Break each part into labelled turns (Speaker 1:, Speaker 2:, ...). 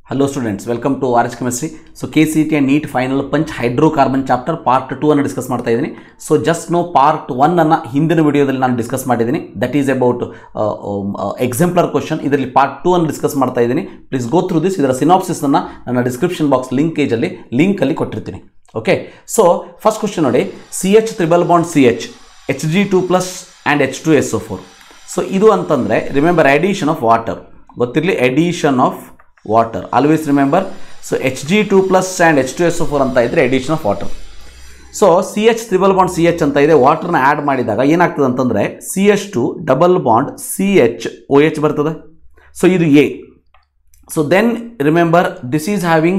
Speaker 1: Hello students welcome to R H chemistry so K C T and NEET final punch hydrocarbon chapter part two ಅನ್ನು discuss ಮಾಡ್ತಾ ಇದ್ದೀನಿ so just know part one ಅನ್ನು ಹಿಂದಿನ ವಿಡಿಯೋದಲ್ಲಿ ನಾನು discuss ಮಾಡಿದ್ದೀನಿ that is about exemplar question ಇದರಲ್ಲಿ part two ಅನ್ನು ಡಿಸ್ಕಸ್ ಮಾಡ್ತಾ ಇದ್ದೀನಿ ಪ್ಲೀಸ್ ಗೋ ಥ್ರೂ ದಿಸ್ ಇದರ ಸಿನಾಪ್ಸಿಸನ್ನು ನನ್ನ ಡಿಸ್ಕ್ರಿಪ್ಷನ್ ಬಾಕ್ಸ್ ಲಿಂಕೇಜಲ್ಲಿ ಲಿಂಕಲ್ಲಿ ಕೊಟ್ಟಿರ್ತೀನಿ ಓಕೆ ಸೊ ಫಸ್ಟ್ ಕ್ವಶನ್ ನೋಡಿ C H triple bond C H H G two plus and H two S O four so ಇದು ಅಂತಂದರೆ ರಿಮೆಂಬರ್ ಎಡಿಷನ್ ಆಫ್ ವಾಟರ್ ಗೊತ್ತಿರಲಿ addition of water always remember so H G two plus and H two S four ಅಂತ ಇದ್ದರೆ addition of water so C H triple bond C H ಅಂತ ಇದೆ ವಾಟರ್ನ add ಮಾಡಿದಾಗ ಏನಾಗ್ತದೆ ಅಂತಂದರೆ C H two double bond C H O H ಬರ್ತದೆ so ಇದು A so then remember this is having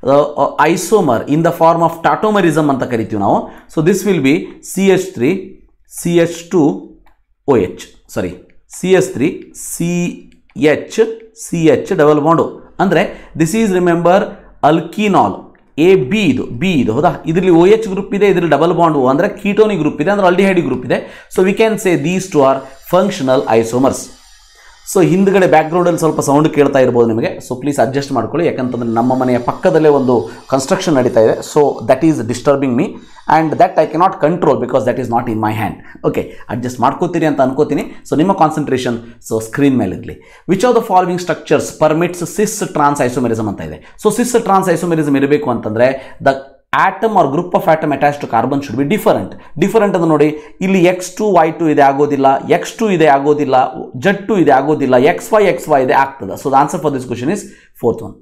Speaker 1: isomer in the form of tautomerism ಅಂತ ಕರಿತೀವಿ ನಾವು so this will be C H three C H two O H sorry C H three C H C H double bond ಅಂದರೆ this is remember alkenol A B ಇದು B ಇದು ಹೌದಾ ಇದರಲ್ಲಿ O H group ಇದೆ ಇದರಲ್ಲಿ double bond ಓ ಅಂದರೆ ಕೀಟೋನಿ group ಇದೆ ಅಂದರೆ ಅಲ್ಡಿಹೈಡಿ ಗ್ರೂಪ್ ಇದೆ so we can say these two are functional isomers so ಹಿಂದ್ಗಡೆ ಬ್ಯಾಕ್ಗ್ರೌಂಡಲ್ಲಿ ಸ್ವಲ್ಪ ಸೌಂಡ್ ಕೇಳ್ತಾ ಇರ್ಬೋದು ನಿಮಗೆ ಸೊ ಪ್ಲೀಸ್ ಅಡ್ಜಸ್ಟ್ ಮಾಡ್ಕೊಳ್ಳಿ ಯಾಕಂತಂದರೆ ನಮ್ಮ ಮನೆಯ ಪಕ್ಕದಲ್ಲೇ ಒಂದು ಕನ್ಸ್ಟ್ರಕ್ಷನ್ ನಡೀತಾ ಇದೆ so that is disturbing me and that I cannot control because that is not in my hand okay adjust ಮಾಡ್ಕೋತೀರಿ ಅಂತ ಅನ್ಕೋತೀನಿ ಸೊ ನಿಮ್ಮ ಕಾನ್ಸಂಟ್ರೇಷನ್ ಸೊ ಸ್ಕ್ರೀನ್ ಮೇಲೆ ಇರಲಿ which of the following structures permits cis trans isomerism ಅಂತ ಇದೆ so cis trans isomerism ಇರಬೇಕು ಅಂತಂದರೆ the atom or group of atom attach to carbon should be different different ಅಂತ ನೋಡಿ ಇಲ್ಲಿ ಎಕ್ಸ್ ಟು ವೈ ಟು ಇದೆ ಆಗೋದಿಲ್ಲ ಎಕ್ಸ್ ಟು ಇದೆ ಆಗೋದಿಲ್ಲ ಜಡ್ ಟು ಇದೆ ಆಗೋದಿಲ್ಲ ಎಕ್ಸ್ ವೈ ಎಕ್ಸ್ ವೈ ಇದೆ ಆಗ್ತದೆ so the answer for this question is fourth one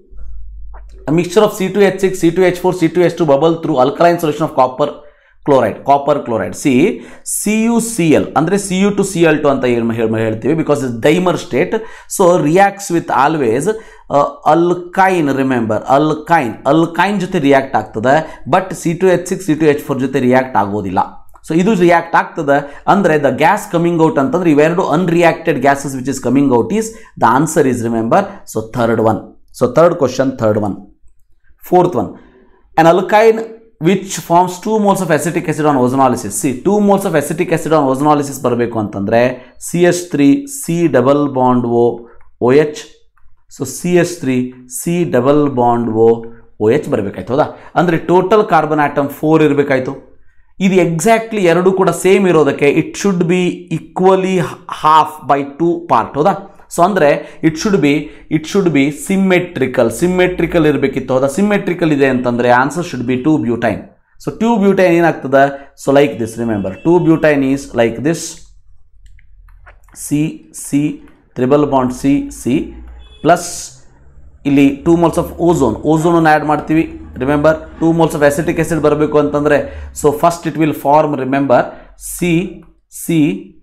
Speaker 1: A mixture of C2H6, C2H4, C2H2 bubble through alkaline solution of copper chloride. Copper chloride. See, CuCl ಅಂದರೆ C U two C L two ಅಂತ ಹೇಳ್- ಹೇಳ್- ಹೇಳ್ತೀವಿ because is dimer state so reacts with always alkyne remember alkyne alkyne ಜೊತೆ react ಆಗ್ತದೆ but C two H six C two H four ಜೊತೆ react ಆಗೋದಿಲ್ಲ so ಇದು ರಿಯಾಕ್ಟ್ ಆಗ್ತದೆ ಅಂದರೆ ದ ಗ್ಯಾಸ್ ಕಮಿಂಗ್ ಔಟ್ ಅಂತಂದ್ರೆ ಇವೆರಡು unreacted gases which is coming out is the answer is remember so third one so third question third one Fourth one, an alkyne which forms two moles of acetic acid on ozonolysis. See, two moles of acetic acid on ozonolysis ಬರಬೇಕು ಅಂತಂದರೆ C H three C double bond O O H so C H three C double bond O O H ಬರಬೇಕಾಯ್ತು ಹೌದಾ ಅಂದರೆ total carbon atom four ಇರಬೇಕಾಯ್ತು ಇದು exactly ಎರಡು ಕೂಡ same ಇರೋದಕ್ಕೆ it should be equally half by two part ಹೌದಾ so ಅಂದರೆ it should be it should be symmetrical symmetrical ಇರಬೇಕಿತ್ತು ಹೌದಾ ಸಿಮ್ಮೆಟ್ರಿಕಲ್ ಇದೆ ಅಂತಂದರೆ answer should be two butyne so two butyne ಏನಾಗ್ತದೆ so like this remember two butyne is like this C C triple bond C C plus ಇಲ್ಲಿ two moles of ozone ಓಝೋನನ್ನು add ಮಾಡ್ತೀವಿ remember two moles of acetic acid ಬರಬೇಕು ಅಂತಂದರೆ so first it will form remember C C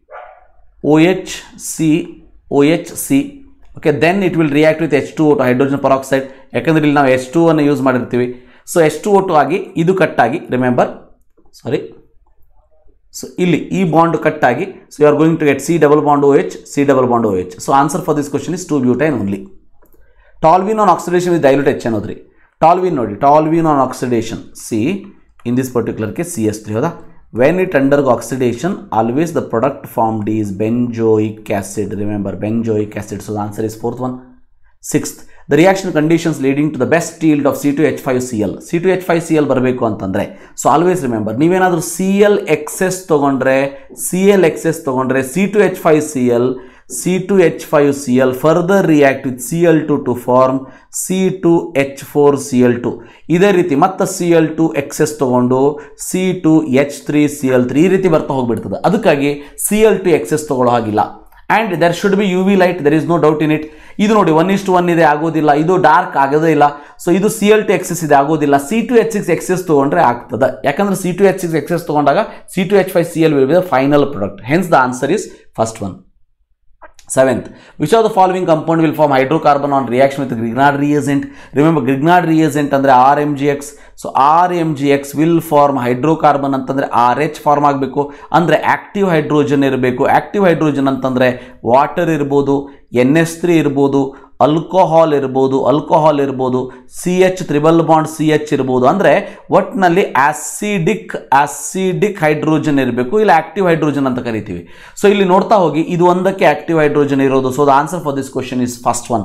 Speaker 1: O H C O H C okay then it will react with H two O two hydrogen peroxide ಯಾಕಂದರೆ ಇಲ್ಲಿ ನಾವು H two ಅನ್ನು use ಮಾಡಿರ್ತೀವಿ so H two O two ಆಗಿ ಇದು ಕಟ್ಟಾಗಿ remember sorry so ಇಲ್ಲಿ ಈ ಬಾಂಡ್ ಕಟ್ಟಾಗಿ so you are going to get C double bond O H C double bond O H so answer for this question is two butyne only toluene on oxidation with dilute H ಅನ್ನೋದ್ರಿ toluene ನೋಡಿ toluene on oxidation C in this particular case C S three ಹೌದಾ when it under oxidation always the product formed is benzoic acid remember benzoic acid so answer is fourth one sixth the reaction conditions leading to the best yield of C two H five C L C two H five C L ಬರಬೇಕು ಅಂತಂದರೆ so always remember ನೀವೇನಾದರೂ C L excess ತೊಗೊಂಡ್ರೆ C L excess ತೊಗೊಂಡ್ರೆ C two H five C L C two H five C L further react with C L two to form C two H four C L two ಇದೇ ರೀತಿ ಮತ್ತೆ C L two excess ತೊಗೊಂಡು C two H three C L three ಈ ರೀತಿ ಬರ್ತಾ ಹೋಗ್ಬಿಡ್ತದೆ ಅದಕ್ಕಾಗಿ C L two excess ತೊಗೊಳ್ಳೋ ಹಾಗಿಲ್ಲ and there should be U V light there is no doubt in it ಇದು ನೋಡಿ ಒನ್ ಇಷ್ಟು ಒನ್ ಇದೆ ಆಗೋದಿಲ್ಲ ಇದು ಡಾರ್ಕ್ ಆಗೋದೇ ಇಲ್ಲ ಸೊ ಇದು ಸಿ ಎಲ್ ಟು ಎಕ್ಸೆಸ್ ಇದೆ ಆಗೋದಿಲ್ಲ C two H six excess ತೊಗೊಂಡ್ರೆ ಆಗ್ತದೆ ಯಾಕಂದ್ರೆ C two H six excess ತೊಗೊಂಡಾಗ C two H five C L will be the final product hence the answer is first one Seventh, which of the following compound will form hydrocarbon on reaction with Grignard reagent? Remember, Grignard reagent ಅಂದರೆ R M G X so R M G X will form hydrocarbon ಅಂತಂದರೆ R H form ಆಗಬೇಕು ಅಂದರೆ active hydrogen ಇರಬೇಕು active hydrogen ಅಂತಂದರೆ water ಇರ್ಬೋದು N S three ಇರ್ಬೋದು alcohol ಇರ್ಬೋದು alcohol ಇರ್ಬೋದು C H triple bond C H ಇರ್ಬೋದು ಅಂದರೆ ಒಟ್ಟಿನಲ್ಲಿ ಆಸಿಡಿಕ್ ಆಸಿಡಿಕ್ ಹೈಡ್ರೋಜನ್ ಇರಬೇಕು ಇಲ್ಲ ಆಕ್ಟಿವ್ ಹೈಡ್ರೋಜನ್ ಅಂತ ಕರಿತೀವಿ ಸೊ ಇಲ್ಲಿ ನೋಡ್ತಾ ಹೋಗಿ ಇದು ಒಂದಕ್ಕೆ ಆಕ್ಟಿವ್ ಹೈಡ್ರೋಜನ್ ಇರೋದು so the answer for this question is first one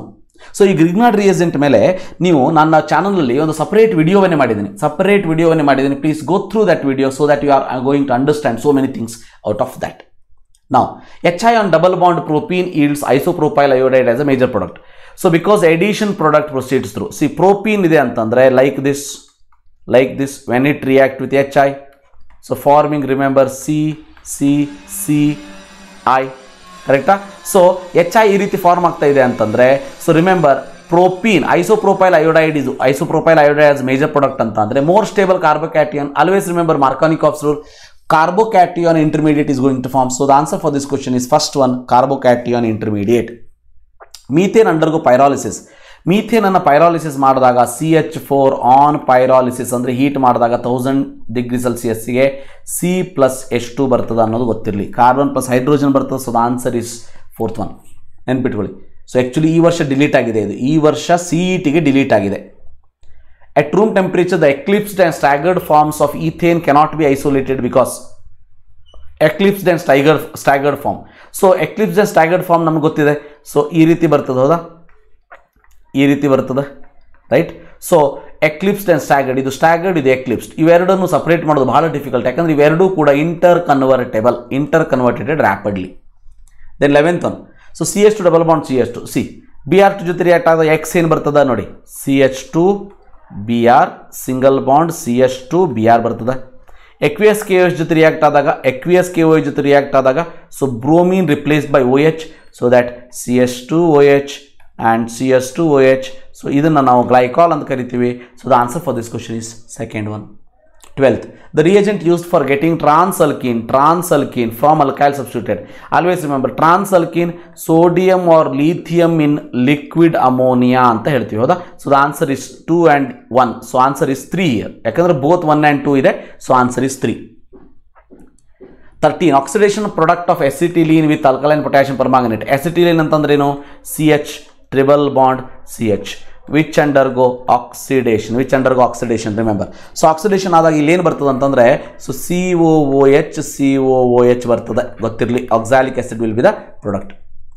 Speaker 1: so ಈ ಗ್ರಿಗ್ನಾಡ್ ರಿಯೇಜೆಂಟ್ ಮೇಲೆ ನೀವು ನನ್ನ ಚಾನಲಲ್ಲಿ ಒಂದು ಸಪರೇಟ್ ವಿಡಿಯೋವನ್ನೇ ಮಾಡಿದ್ದೀನಿ ಸಪರೇಟ್ ವಿಡಿಯೋವನ್ನೇ ಮಾಡಿದ್ದೀನಿ please go through that video so that you are going to understand so many things out of that ನಾವು H I on double bond propene yields isopropyl iodide as a major product so because addition product proceeds through C propene ಇದೆ ಅಂತಂದರೆ like this like this when it react with H I so forming remember C C C I ಕರೆಕ್ಟಾ so H I ಈ ರೀತಿ form ಆಗ್ತಾ ಇದೆ ಅಂತಂದರೆ so remember propene isopropyl iodide ಇದು isopropyl iodide as major product ಅಂತ ಅಂದರೆ more stable carbocation always remember Markovnikov of rule carbocation intermediate is going to form. So the answer for this question is first one carbocation intermediate. Methane undergo pyrolysis methane ಅನ್ನು pyrolysis ಮಾಡಿದಾಗ C H four on pyrolysis ಅಂದರೆ heat ಮಾಡಿದಾಗ thousand degree ಸೆಲ್ಸಿಯಸ್ಸಿಗೆ C plus ಎಷ್ಟು ಬರ್ತದೆ ಅನ್ನೋದು ಗೊತ್ತಿರಲಿ carbon plus hydrogen ಬರ್ತದೆ so the answer is fourth one ನೆನ್ಪಿಟ್ಕೊಳ್ಳಿ ಸೊ ಆ್ಯಕ್ಚುಲಿ ಈ ವರ್ಷ ಡಿಲೀಟ್ ಆಗಿದೆ ಇದು ಈ ವರ್ಷ ಸಿ ಇ ಟಿಗೆ ಡಿಲೀಟ್ ಆಗಿದೆ At room temperature, the eclipsed and staggered forms of ethane cannot be isolated because eclipsed and staggered staggered form. So eclipsed and staggered form ನಮ್ಗೆ ಗೊತ್ತಿದೆ ಸೊ ಈ ರೀತಿ ಬರ್ತದೆ ಹೌದಾ ಈ ರೀತಿ ಬರ್ತದೆ right so eclipsed and staggered ಇದು ಸ್ಟ್ಯಾಗರ್ಡ್ ಇದು ಎಕ್ಲಿಪ್ಸ್ಡ್ ಇವೆರಡನ್ನು ಸಪ್ರೇಟ್ ಮಾಡೋದು ಬಹಳ ಡಿಫಿಕಲ್ಟ್ ಯಾಕಂದ್ರೆ ಇವೆರಡೂ ಕೂಡ inter convertible inter converted rapidly then eleventh one so C H two double bond C H two C B R two ಜೊತೆ ರಿಯಾಕ್ಟ್ ಆದ ಎಕ್ಸ್ ಏನು ಬರ್ತದ ನೋಡಿ C H two B R single bond C H two B R ಬರ್ತದೆ aqueous K H ಜೊತೆ react ಆದಾಗ aqueous K O H ಜೊತೆ react ಆದಾಗ so bromine replaced by O H so that C H two O H and C S two O H so ಇದನ್ನು ನಾವು glycol ಅಂತ ಕರಿತೀವಿ so the answer for this question is second one twelfth the reagent used for getting trans alkene trans alkene from alkyl substituted always remember trans alkene sodium or lithium in liquid ammonia ಅಂತ ಹೇಳ್ತೀವಿ ಹೌದಾ so the answer is two and one so answer is three year ಯಾಕಂದ್ರೆ both one and two ಇದೆ so answer is three thirteen oxidation product of acetylene with alkaline potassium permanganate acetylene ಅಂತಂದ್ರೇನು C H triple bond C H which undergo oxidation which undergo oxidation remember so oxidation ಆದಾಗ ಇಲ್ಲಿ ಏನು ಬರ್ತದೆ ಅಂತಂದರೆ so C O O H C O O H ಬರ್ತದೆ ಗೊತ್ತಿರಲಿ oxalic acid will be the product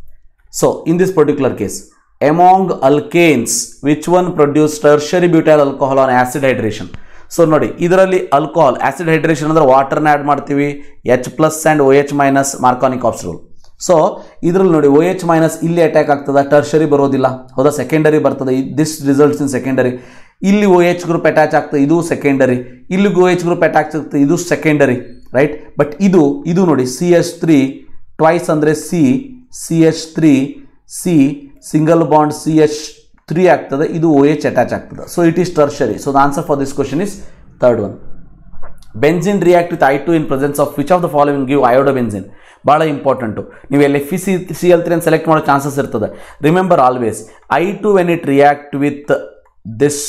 Speaker 1: so in this particular case among alkanes which one produce tertiary butyl alcohol on acid hydration so ನೋಡಿ ಇದರಲ್ಲಿ alcohol acid hydration ಅಂದ್ರೆ ವಾಟರ್ನ add ಮಾಡ್ತೀವಿ H plus and O H minus Markovnikov's ಆಪ್ಸ್ರೂಲ್ so ಇದರಲ್ಲಿ ನೋಡಿ O H minus ಇಲ್ಲಿ attack ಆಗ್ತದೆ ಟರ್ಷರಿ ಬರೋದಿಲ್ಲ ಹೌದಾ ಸೆಕೆಂಡರಿ ಬರ್ತದೆ ದಿಸ್ ರಿಸಲ್ಟ್ಸ್ ಇನ್ ಸೆಕೆಂಡರಿ ಇಲ್ಲಿ ಒ ಎಚ್ ಗ್ರೂಪ್ ಅಟ್ಯಾಚ್ ಆಗ್ತದೆ ಇದು ಸೆಕೆಂಡರಿ ಇಲ್ಲಿ ಒ ಎಚ್ ಗ್ರೂಪ್ ಅಟ್ಯಾಚ್ ಆಗ್ತದೆ ಇದು ಸೆಕೆಂಡರಿ ರೈಟ್ ಬಟ್ ಇದು ಇದು ನೋಡಿ ಸಿ ಎಚ್ ತ್ರೀ ಟ್ವೈಸ್ ಅಂದರೆ C C H three C single bond C H three ಆಗ್ತದೆ ಇದು ಒ ಎಚ್ ಅಟ್ಯಾಚ್ ಆಗ್ತದೆ so it is tertiary so the answer for this question is third one benzene react with I two in presence of which of the following give iodobenzene ಭಾಳ important ನೀವು ಎಲ್ಲಿ F C C L three ಅಂತ select ಮಾಡೋ chances ಇರ್ತದೆ remember always I to when it react with this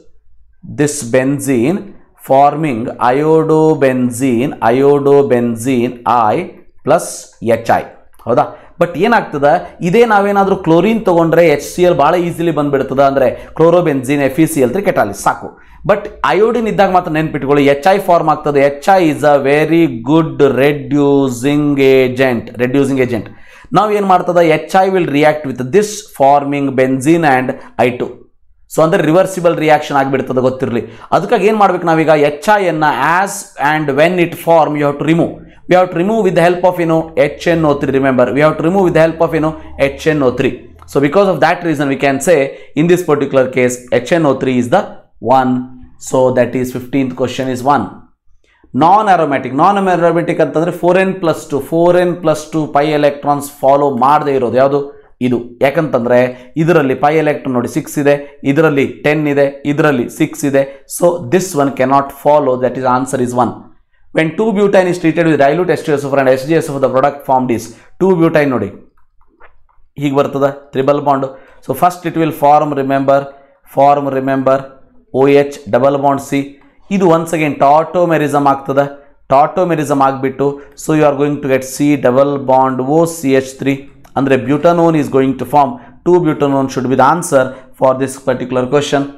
Speaker 1: this benzene forming iodobenzene iodobenzene I plus H I ಹೌದಾ but ಏನಾಗ್ತದೆ ಇದೇ ನಾವೇನಾದರೂ ಕ್ಲೋರಿನ್ ತೊಗೊಂಡ್ರೆ ಎಚ್ ಸಿ ಎಲ್ ಭಾಳ ಈಸಿಲಿ ಬಂದುಬಿಡ್ತದೆ ಅಂದರೆ chlorobenzene F E C L three catalyst ಸಾಕು but iodine ಇದ್ದಾಗ ಮಾತ್ರ ನೆನ್ಪಿಟ್ಕೊಳ್ಳಿ ಎಚ್ ಐ ಫಾರ್ಮ್ ಆಗ್ತದೆ H I is a very good reducing agent reducing agent ನಾವು ಏನು ಮಾಡ್ತದೆ H I will react with this forming benzene and I to so ಅಂದರೆ reversible reaction ಆಗಿಬಿಡ್ತದೆ ಗೊತ್ತಿರಲಿ ಅದಕ್ಕಾಗಿ ಏನು ಮಾಡ್ಬೇಕು ನಾವೀಗ ಎಚ್ ಐ ಅನ್ನ as and when it form you have to remove we have to remove with the help of you know HNO3 remember we have to remove with the help of you know HNO3 so because of that reason we can say in this particular case HNO3 is the one so that is 15th question is one non aromatic non aromatic ಅಂತಂದರೆ four N plus two four N plus two pi electrons follow ಮಾಡದೇ ಇರೋದು ಯಾವುದು ಇದು ಯಾಕಂತಂದರೆ ಇದರಲ್ಲಿ pi electron ನೋಡಿ six ಇದೆ ಇದರಲ್ಲಿ ಟೆನ್ ಇದೆ ಇದರಲ್ಲಿ ಸಿಕ್ಸ್ ಇದೆ so this one cannot follow that is answer is one when 2 butane is treated with dilute H2SO4 and SgSO4 the product formed is 2 butane ನೋಡಿ ಹೀಗೆ ಬರ್ತದೆ triple bond so first it will form remember form remember O H double bond C ಇದು once again tautomerism ಆಗ್ತದೆ tautomerism ಆಗಿಬಿಟ್ಟು so you are going to get C double bond O C H three ಅಂದರೆ butanone is going to form two butanone should be the answer for this particular question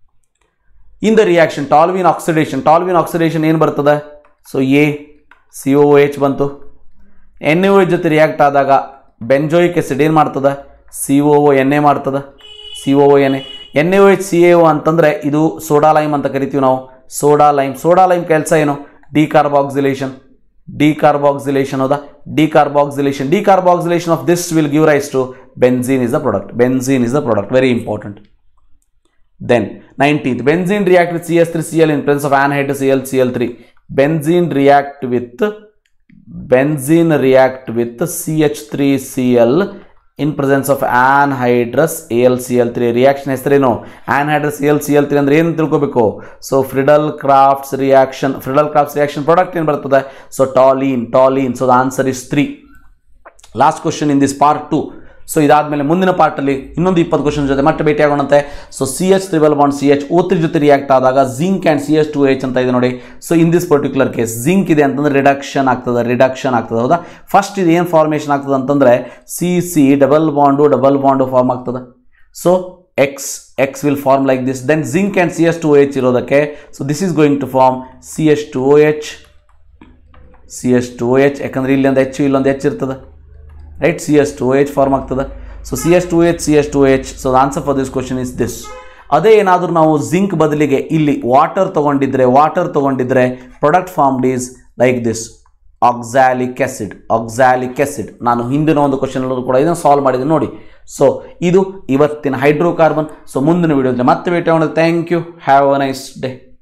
Speaker 1: in the reaction toluene oxidation toluene oxidation ಏನು ಬರ್ತದೆ so A C O H ಬಂತು N A ಜೊತೆ react ಆದಾಗ benzoic acid ಏನು ಮಾಡ್ತದೆ C O O N A ಮಾಡ್ತದೆ C C O N A N A H C A O ಅಂತಂದರೆ ಇದು ಸೋಡಾ ಲೈಮ್ ಅಂತ ಕರಿತೀವಿ ನಾವು ಸೋಡಾ ಲೈಮ್ ಸೋಡಾ ಲೈಮ್ ಕೆಲಸ ಏನು ಡಿಕಾರ್ಬಾಕ್ಸಿಲೇಷನ್ ಡಿಕಾರ್ಬಾಕ್ಸಿಲೇಷನ್ ಹೌದಾ decarboxylation decarboxylation of this will give rise to benzene is the product benzene is the product very important Then 19th, benzene react with CS3Cl in presence of anhydrous Cl Cl3. Benzene react with benzene react with CH3Cl in presence of anhydrous AlCl3 reaction ಹೆಸರೇನು anhydrous AlCl3 ಅಂದ್ರೆ ಏನು ತಿಳ್ಕೊಬೇಕು so Friedel Crafts reaction Friedel Crafts reaction product ಏನು ಬರ್ತದೆ so toluene toluene so the answer is three last question in this part two so ಇದಾದಮೇಲೆ ಮುಂದಿನ ಪಾರ್ಟಲ್ಲಿ ಇನ್ನೊಂದು ಇಪ್ಪತ್ತು ಕ್ವಶನ್ ಜೊತೆ ಮತ್ತೆ ಭೇಟಿಯಾಗೋಣಂತೆ so C H triple bond C H O three ಜೊತೆ ರಿಯಾಕ್ಟ್ ಆದಾಗ zinc and C H two H ಅಂತ ಇದೆ ನೋಡಿ so in this particular case zinc ಇದೆ ಅಂತಂದ್ರೆ ರಿಡಕ್ಷನ್ ಆಗ್ತದೆ ರಿಡಕ್ಷನ್ ಆಗ್ತದೆ ಹೌದಾ ಫಸ್ಟ್ ಇದು ಏನು ಫಾರ್ಮೇಷನ್ ಆಗ್ತದೆ ಅಂತಂದರೆ C C double bond double bond form ಆಗ್ತದೆ so X X will form like this then zinc and C H two H ಇರೋದಕ್ಕೆ so this is going to form C H two O H C H two O H ಯಾಕಂದ್ರೆ ಇಲ್ಲೊಂದು H ಇಲ್ಲೊಂದು H ಇರ್ತದೆ right C S two H form ಆಗ್ತದೆ so C S two H C S two H so the answer for this question is this ಅದೇ ಏನಾದರೂ ನಾವು zinc ಬದಲಿಗೆ ಇಲ್ಲಿ ವಾಟರ್ ತೊಗೊಂಡಿದ್ರೆ ವಾಟರ್ ತೊಗೊಂಡಿದ್ರೆ product formed is like this oxalic acid oxalic acid ನಾನು ಹಿಂದಿನ ಒಂದು ಕ್ವಶನ್ ಕೂಡ ಇದನ್ನು ಸಾಲ್ವ್ ಮಾಡಿದ್ದೀನಿ ನೋಡಿ ಸೊ ಇದು ಇವತ್ತಿನ ಹೈಡ್ರೋಕಾರ್ಬನ್ ಸೊ ಮುಂದಿನ ವಿಡಿಯೋದಲ್ಲಿ ಮತ್ತೆ ಭೇಟಿ ಮಾಡೋದು thank you have a nice day